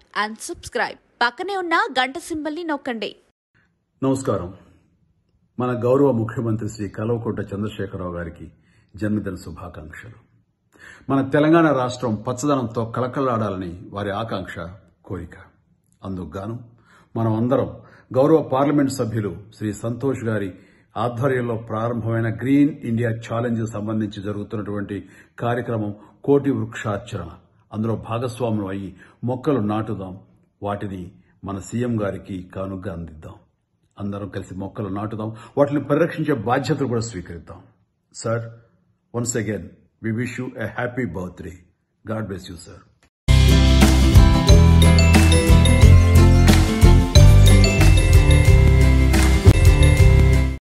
and subscribe పక్కనే ఉన్న గంట సింబల్ని నొక్కండి నమస్కారం మన గౌరవ ముఖ్యమంత్రి శ్రీ కల్వకుంట్ల చంద్రశేఖరరావు గారికి జన్మదిన శుభాకాంక్షలు మన తెలంగాణ రాష్ట్రం పచ్చదనంతో కలకలాడాలని వారి ఆకాంక్ష కోరిక అందుకు గాను మనం అందరం గౌరవ పార్లమెంట్ సభ్యులు శ్రీ సంతోష్ గారి ఆధ్వర్యంలో ప్రారంభమైన గ్రీన్ ఇండియా ఛాలెంజ్ సంబంధించి జరుగుతున్నటువంటి కార్యక్రమం కోటి వృక్షార్చన అందులో భాగస్వాములు అయ్యి మొక్కలు నాటుదాం వాటిని మన సీఎం గారికి కానుగ్గా అందిద్దాం అందరం కలిసి మొక్కలు నాటుదాం వాటిని పరిరక్షించే బాధ్యతలు కూడా స్వీకరిద్దాం sir once again we wish you a happy birthday God bless you sir